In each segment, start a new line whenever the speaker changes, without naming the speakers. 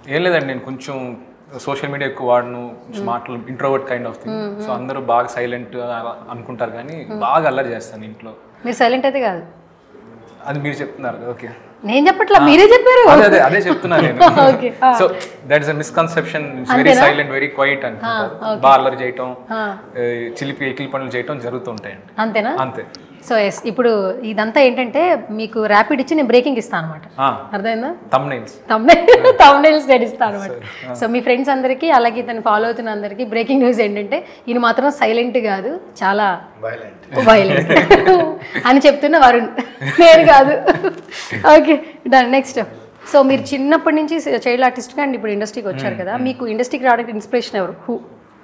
ఏం లేదండి నేను కొంచెం సోషల్ మీడియా ఎక్కువ వాడను కొంచెం మాటలు introvert kind of thing so అందరూ బాగా సైలెంట్ అనుకుంటారు కానీ బాగా అల్లరి చేస్తాను ఇంట్లో
మీరు సైలెంట్ అయితే కాదు
అది మీరు చెప్తున్నారు ఓకే
నేను చెప్పట్లా మీరే చెప్పారు
అదే అదే అదే చెప్తున్నా నేను
okay
so that is a misconception very silent very quiet అనుకుంటారు బాగా అల్లరి చేయటం ఏ, చిలిపి ఎకిలి పనులు చేయటం జరుగుతుంటాయండి
అంతేనా
అంతే
సో ఎస్ ఇప్పుడు ఇదంతా ఏంటంటే మీకు ర్యాపిడ్ ఇచ్చి నేను బ్రేకింగ్ ఇస్తాను అనమాట అర్థమైందా
తమ్ నైల్స్
తమ్నైల్స్ డెడ్ ఇస్తాను అనమాట సో మీ ఫ్రెండ్స్ అందరికీ అలాగే ఇతను ఫాలో అవుతున్న అందరికీ బ్రేకింగ్ న్యూస్ ఏంటంటే ఈయన మాత్రం సైలెంట్ కాదు చాలా వైలెంట్ అని చెప్తున్న వరుణ్ నేను కాదు ఓకే డన్ నెక్స్ట్ సో మీరు చిన్నప్పటి నుంచి చైల్డ్ ఆర్టిస్ట్గా అండ్ ఇప్పుడు ఇండస్ట్రీకి వచ్చారు కదా మీకు ఇండస్ట్రీకి రావడానికి ఇన్స్పిరేషన్ ఎవరు who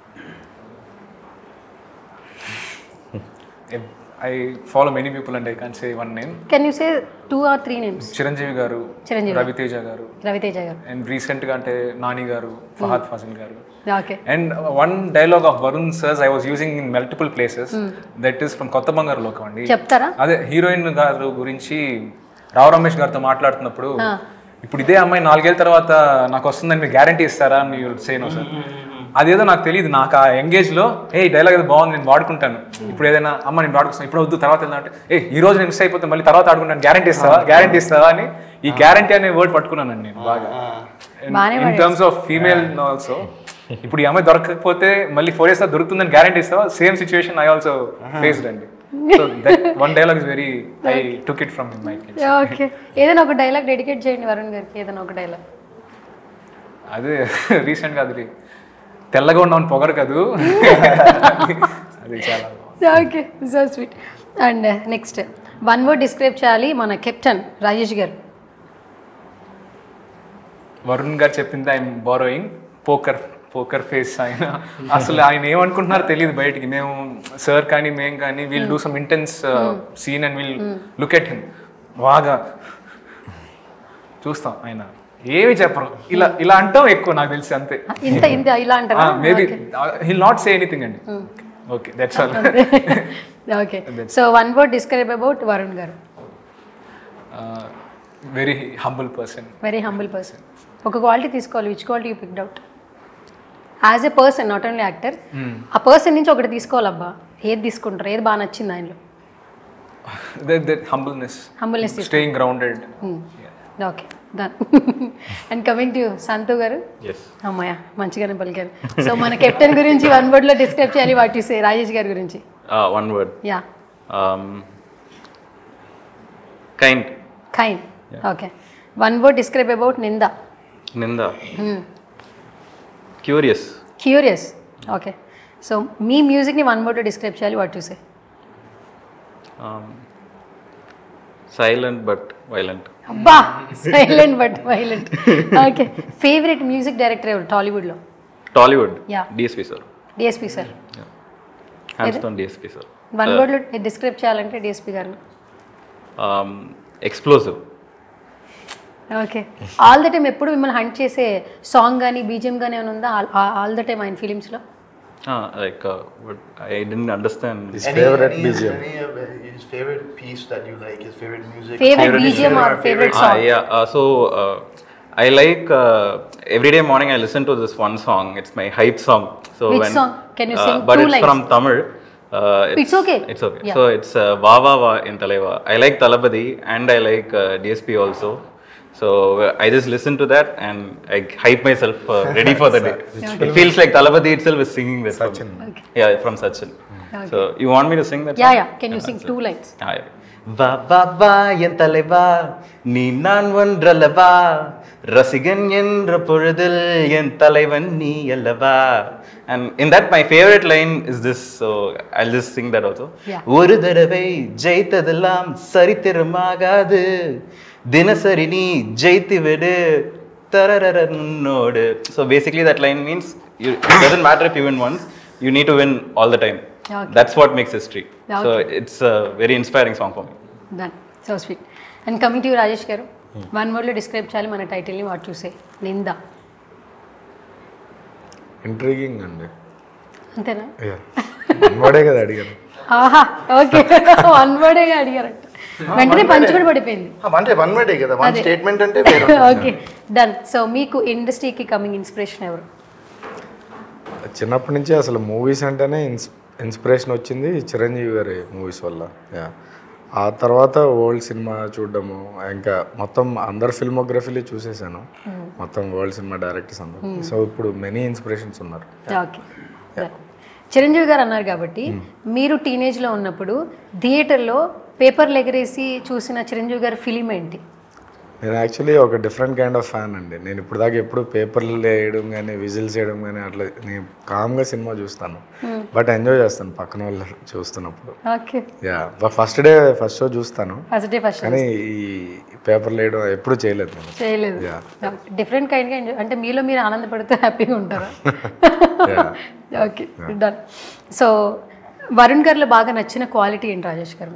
I follow many people and I can say one name
can you say two or three names
Chiranjeevi garu
Chiranjeevi
Raviteja గారు
రవితేజ గారు
అండ్ రీసెంట్ గా అంటే నాని గారు Fahadh Faasil garu
okay
and one dialogue of Varun sir's I was using in multiple places that is from Kotha Bangaru లోకం అండి
చెప్తారా
అదే heroine గారు గురించి రావు రమేష్ గారితో మాట్లాడుతున్నప్పుడు ఇప్పుడు ఇదే అమ్మాయి నాలుగేళ్ల తర్వాత నాకు వస్తుందని మీరు గ్యారంటీ ఇస్తారా అని సేను సార్ అదేదో నాకు తెలియదు నాకు ఆ ఎంగేజ్ లో ఏ ఈ డైలాగ్ ఏదో బాగుంది నేను వాడుకుంటాను ఇప్పుడు ఏదైనా అమ్మ నేను వాడుకుంటాను ఇప్పుడు వద్దు తర్వాత వెళ్దాం అంటే ఏ ఈ రోజు నేను మిస్ అయిపోతే మళ్ళీ తర్వాత ఆడుకుంటాను గ్యారంటీ ఇస్తావా గ్యారంటీ ఇస్తావా అని ఈ గ్యారంటీ అనే వర్డ్ పట్టుకున్నాను నేను బాగా
బాగానే
in terms of female also ఇప్పుడు ఈ అమ్మాయి దొరకకపోతే మళ్ళీ ఫోర్ ఇయర్స్ దొరుకుతుందని గ్యారంటీ ఇస్తావా same situation I also faced అండి so that one dialogue is very I took it from my
okay ఏదైనా ఒక డైలాగ్ డెడికేట్ చేయండి వరుణ్ గారికి ఏదైనా ఒక డైలాగ్
అదే రీసెంట్గా అది తెల్లగా ఉన్నామని పొగరు కదూ అది చాలా
okay so sweet and next one word describe చేయాలి మన కెప్టెన్ రాజేష్ గారు
వరుణ్ గారు చెప్పింది I'm borrowing poker poker face ఆయన అసలు ఆయన ఏమనుకుంటున్నారో తెలియదు బయటికి మేము సార్ కానీ మేము కానీ we'll do some intense scene and will look at him బాగా చూస్తాం ఆయన ఏమి చెప్పరు ఇలా ఇలా అంటాం ఎక్కువ నాకు తెలిసి అంతే
ఇంత ఇంత ఇలా అంటారా
maybe he'll not say anything అండి okay that's all
okay so one word describe about Varun garu
very humble person
very humble person ఒక క్వాలిటీ తీసుకోవాలి which quality you picked out as a person not only actor ఆ పర్సన్ నుంచి ఒకటి తీసుకోవాలబ్బా ఏది తీసుకుంటారు ఏది బాగా నచ్చింది ఆయనలో
that that humbleness
humbleness
staying grounded
okay done and coming to Santhu garu
yes
అమ్మాయ మంచిగానే పలికారు సో మన కెప్టెన్ గురించి వన్ వర్డ్ లో డిస్క్రైబ్ చేయాలి వాటి సే రాజేష్ గారి గురించి
one word
ya
kind
kind okay one word describe about నింద
నింద క్యూరియస్
క్యూరియస్ ఓకే సో మీ మ్యూజిక్ని వన్ వర్డ్ డిస్క్రైబ్ చేయాలి what you say
silent but violent
అబ్బా silent but violent okay favourite music director ఎవరు టాలీవుడ్లో
Tollywood
Yeah.
DSP sir
DSP sir
handsome DSP sir
one వర్డ్లో describe చేయాలంటే DSP గారిని
explosive
okay all the time ఎప్పుడు మిమ్మల్ని hunt చేసే song కానీ బీజిఎం కానీ ఏమైనా ఉందా ఆల్ ద టైమ్ ఆయన ఫిలిమ్స్లో
like I don't understand
His
Any,
favorite
any,
BGM.
Any of his favorite piece that you like, his favorite music.
Favourite BGM or favourite
Ah,
song
yeah. Uh, so uh, I like uh, every day morning I listen to this one song. It's my hype song. So
Which
when,
song? Can you
uh,
sing
But
two
it's
lines?
from Tamil. Uh,
It's okay.
It's okay.
Yeah.
So it's uh, Va Va Va in Talaiva. I like Talabadi and I like uh, DSP also. So uh, I just listen to that and I hype myself uh, ready for the day. It feels like Talabadi itself is singing that. for me.
Sachin.
Yeah, from Sachin. So you want me to sing that?
Ya
song?
Ya can you sing two lines
Ah, yeah. வா வா வா என் தலைவா நீ நான் ஒன்றல்லவா ரசிகன் என்ற பொழுதில் என் தலைவன் நீ அல்லவா and in that my favorite line is this so i'll just sing that also
Yeah.
ஒரு தடவை ஜெயித்ததெல்லாம் சரித்திரமாகாது தினசரி நீ ஜெயித்து விடு தரரரன்னோடு so basically that line means you, it doesn't matter if you win once you need to win all the time
Okay.
that's what makes history
Okay.
so it's a very inspiring song for me
done so sweet and coming to Rajesh garu one వర్డ్లో describe చేయాలి మన టైటిల్ని what చూసే నింద
intriguing అండి
అంతేనా
one వర్డే కదా అడిగాను
ఆహా ఓకే వన్ వర్డే అడిగారంట వెంటనే పంచి కూడా పడిపోయింది
అంటే వన్ వర్డే కదా వన్ స్టేట్మెంట్ అంటే వేరే
ఓకే డన్ సో మీకు ఇండస్ట్రీకి కమింగ్ ఇన్స్పిరేషన్ ఎవరు
చిన్నప్పటి నుంచి అసలు మూవీస్ అంటేనే ఇన్స్ ఇన్స్పిరేషన్ వచ్చింది చిరంజీవి గారి మూవీస్ వల్ల యా ఆ తర్వాత ఓల్డ్ సినిమా చూడడము ఇంకా మొత్తం అందరు ఫిల్మోగ్రఫీలు చూసేసాను మొత్తం వరల్డ్ సినిమా డైరెక్టర్స్ అందరూ సో ఇప్పుడు మెనీ ఇన్స్పిరేషన్స్ ఉన్నారు
ఓకే చిరంజీవి గారు అన్నారు కాబట్టి మీరు టీనేజ్లో ఉన్నప్పుడు థియేటర్లో పేపర్లు ఎగరేసి చూసిన చిరంజీవి గారి ఫిలిం ఏంటి
నేను యాక్చువల్లీ ఒక డిఫరెంట్ కైండ్ ఆఫ్ ఫ్యాన్ అండి నేను ఇప్పుడు దాకా ఎప్పుడు పేపర్లు వేయడం కానీ విజిల్స్ వేయడం కానీ అట్లా నేను కామ్గా సినిమా చూస్తాను బట్ ఎంజాయ్ చేస్తాను పక్కన వాళ్ళు చూస్తున్నప్పుడు
okay
ya first day first show చూస్తాను
ఫస్ట్ డే ఫస్ట్
కానీ ఈ పేపర్లు వేయడం ఎప్పుడు చేయలేదు నేను
చేయలేదు
Yeah.
డిఫరెంట్ కైండ్గా ఎంజాయ్ అంటే మీలో మీరు ఆనందపడుతూ హ్యాపీగా ఉంటారా
Yeah.
Okay done so Varun గారిలో బాగా నచ్చిన క్వాలిటీ ఏంటి రాజేష్ గారు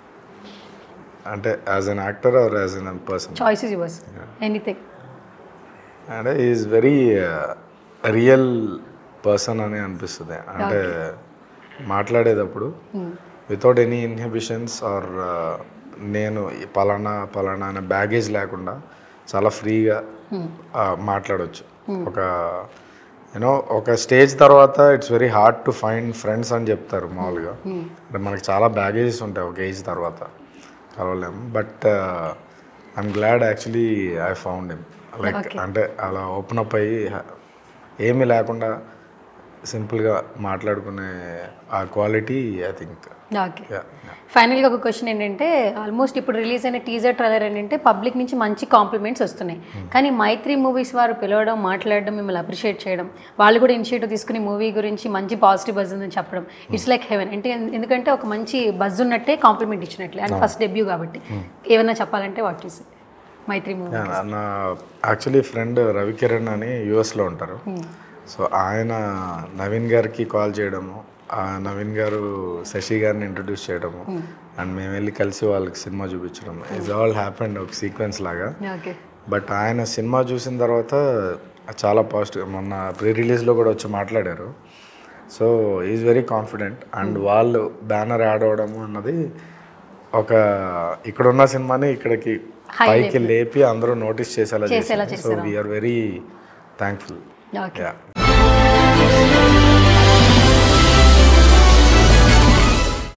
అంటే as an actor or as an person
choice is yours anything
అంటే ఈజ్ వెరీ రియల్ పర్సన్ అని అనిపిస్తుంది అంటే మాట్లాడేటప్పుడు వితౌట్ ఎనీ ఇన్హిబిషన్స్ ఆర్ నేను ఈ పలానా పలానా అనే బ్యాగేజ్ లేకుండా చాలా ఫ్రీగా మాట్లాడొచ్చు ఒక యూనో ఒక స్టేజ్ తర్వాత it's very hard to find friends అని చెప్తారు మామూలుగా అంటే మనకి చాలా బ్యాగేజెస్ ఉంటాయి ఒక ఏజ్ తర్వాత కలవలేము but I'm glad actually I found him like అంటే అలా ఓపెన్ అప్ అయ్యి ఏమీ లేకుండా సింపుల్గా మాట్లాడుకునే ఆ క్వాలిటీ ఐ థింక్
ఓకే ఫైనల్గా ఒక క్వశ్చన్ ఏంటంటే ఆల్మోస్ట్ ఇప్పుడు రిలీజ్ అయిన టీజర్ ట్రైలర్ ఏంటంటే పబ్లిక్ నుంచి మంచి కాంప్లిమెంట్స్ వస్తున్నాయి కానీ మైత్రి మూవీస్ వారు పిలవడం మాట్లాడడం మిమ్మల్ని అప్రిషియేట్ చేయడం వాళ్ళు కూడా ఇనిషియేటివ్ తీసుకుని మూవీ గురించి మంచి పాజిటివ్ బజ్ ఉందని చెప్పడం ఇట్స్ లైక్ హెవెన్ అంటే ఎందుకంటే ఒక మంచి బజ్ ఉన్నట్టే కాంప్లిమెంట్ ఇచ్చినట్లే అండ్ ఫస్ట్ డెబ్యూ కాబట్టి ఏమైనా చెప్పాలంటే వాట్ ఈస్ మైత్రి మూవీ
నా యాక్చువల్లీ ఫ్రెండ్ రవికిరణ్ అని యూఎస్లో ఉంటారు సో ఆయన నవీన్ గారికి కాల్ చేయడము ఆ నవీన్ గారు శశి గారిని ఇంట్రడ్యూస్ చేయడము అండ్ మేము వెళ్ళి కలిసి వాళ్ళకి సినిమా చూపించడం ఇస్ ఆల్ హ్యాపెండ్ ఒక సీక్వెన్స్ లాగా
ఓకే
బట్ ఆయన సినిమా చూసిన తర్వాత చాలా పాజిటివ్ మొన్న ప్రీ రిలీజ్లో కూడా వచ్చి మాట్లాడారు so is very confident and వాళ్ళు బ్యానర్ యాడ్ అవ్వడము అన్నది ఒక ఇక్కడున్న సినిమాని ఇక్కడికి పైకి లేపి అందరూ నోటీస్ చేసేలా చేశారు so we're very thankful
okay
yeah